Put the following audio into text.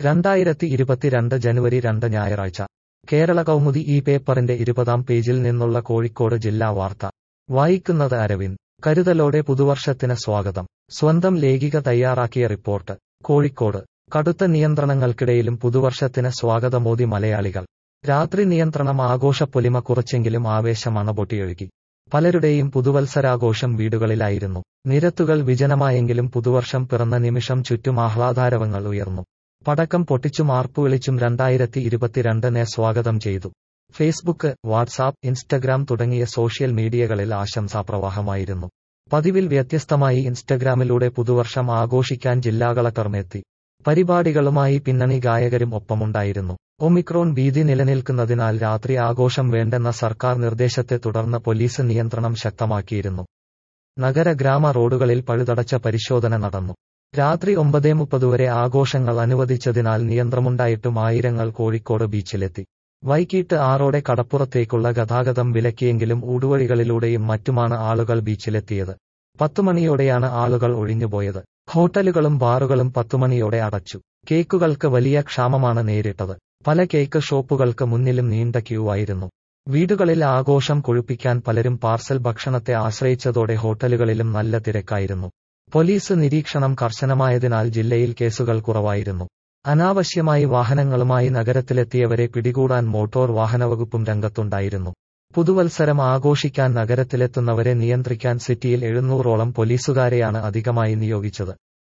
രണ്ടായിരത്തി ഇരുപത്തിരണ്ട് ജനുവരി രണ്ട് ഞായറാഴ്ച കേരള കൗമുദി ഈ പേപ്പറിന്റെ ഇരുപതാം പേജിൽ നിന്നുള്ള കോഴിക്കോട് ജില്ലാ വാർത്ത വായിക്കുന്നത് അരവിന്ദ് കരുതലോടെ പുതുവർഷത്തിന് സ്വാഗതം സ്വന്തം ലേഖിക തയ്യാറാക്കിയ റിപ്പോർട്ട് കോഴിക്കോട് കടുത്ത നിയന്ത്രണങ്ങൾക്കിടയിലും പുതുവർഷത്തിന് സ്വാഗതമോദി മലയാളികൾ രാത്രി നിയന്ത്രണം ആഘോഷപ്പൊലിമ കുറച്ചെങ്കിലും ആവേശം അണപൊട്ടിയൊഴുകി പലരുടെയും പുതുവത്സരാഘോഷം വീടുകളിലായിരുന്നു നിരത്തുകൾ വിജനമായെങ്കിലും പുതുവർഷം പിറന്ന നിമിഷം ചുറ്റും ആഹ്ലാദാരവങ്ങൾ ഉയർന്നു പടക്കം പൊട്ടിച്ചും ആർപ്പുവിളിച്ചും രണ്ടായിരത്തി ഇരുപത്തിരണ്ടിനെ സ്വാഗതം ചെയ്തു ഫേസ്ബുക്ക് വാട്സാപ്പ് ഇൻസ്റ്റഗ്രാം തുടങ്ങിയ സോഷ്യൽ മീഡിയകളിൽ ആശംസാപ്രവാഹമായിരുന്നു പതിവിൽ വ്യത്യസ്തമായി ഇൻസ്റ്റഗ്രാമിലൂടെ പുതുവർഷം ആഘോഷിക്കാൻ ജില്ലാ കളക്ടർമെത്തി പരിപാടികളുമായി പിന്നണി ഗായകരും ഒപ്പമുണ്ടായിരുന്നു ഒമിക്രോൺ ഭീതി നിലനിൽക്കുന്നതിനാൽ രാത്രി ആഘോഷം വേണ്ടെന്ന സർക്കാർ നിർദ്ദേശത്തെ തുടർന്ന് പോലീസ് നിയന്ത്രണം ശക്തമാക്കിയിരുന്നു നഗര ഗ്രാമ റോഡുകളിൽ പഴുതടച്ച പരിശോധന നടന്നു രാത്രി ഒമ്പതേ മുപ്പത് വരെ ആഘോഷങ്ങൾ അനുവദിച്ചതിനാൽ നിയന്ത്രമുണ്ടായിട്ടും ആയിരങ്ങൾ കോഴിക്കോട് ബീച്ചിലെത്തി വൈകിട്ട് ആറോടെ കടപ്പുറത്തേക്കുള്ള ഗതാഗതം വിലക്കിയെങ്കിലും ഊടുവഴികളിലൂടെയും മറ്റുമാണ് ആളുകൾ ബീച്ചിലെത്തിയത് പത്തുമണിയോടെയാണ് ആളുകൾ ഒഴിഞ്ഞുപോയത് ഹോട്ടലുകളും ബാറുകളും പത്തുമണിയോടെ അടച്ചു കേക്കുകൾക്ക് വലിയ ക്ഷാമമാണ് നേരിട്ടത് പല കേക്ക് ഷോപ്പുകൾക്ക് മുന്നിലും നീണ്ട ക്യൂ ആയിരുന്നു വീടുകളിൽ ആഘോഷം കൊഴുപ്പിക്കാൻ പലരും പാർസൽ ഭക്ഷണത്തെ ആശ്രയിച്ചതോടെ ഹോട്ടലുകളിലും നല്ല തിരക്കായിരുന്നു പോലീസ് നിരീക്ഷണം കർശനമായതിനാൽ ജില്ലയിൽ കേസുകൾ കുറവായിരുന്നു അനാവശ്യമായി വാഹനങ്ങളുമായി നഗരത്തിലെത്തിയവരെ പിടികൂടാൻ മോട്ടോർ വാഹനവകുപ്പും രംഗത്തുണ്ടായിരുന്നു പുതുവത്സരം ആഘോഷിക്കാൻ നഗരത്തിലെത്തുന്നവരെ നിയന്ത്രിക്കാൻ സിറ്റിയിൽ എഴുന്നൂറോളം പോലീസുകാരെയാണ് അധികമായി നിയോഗിച്ചത്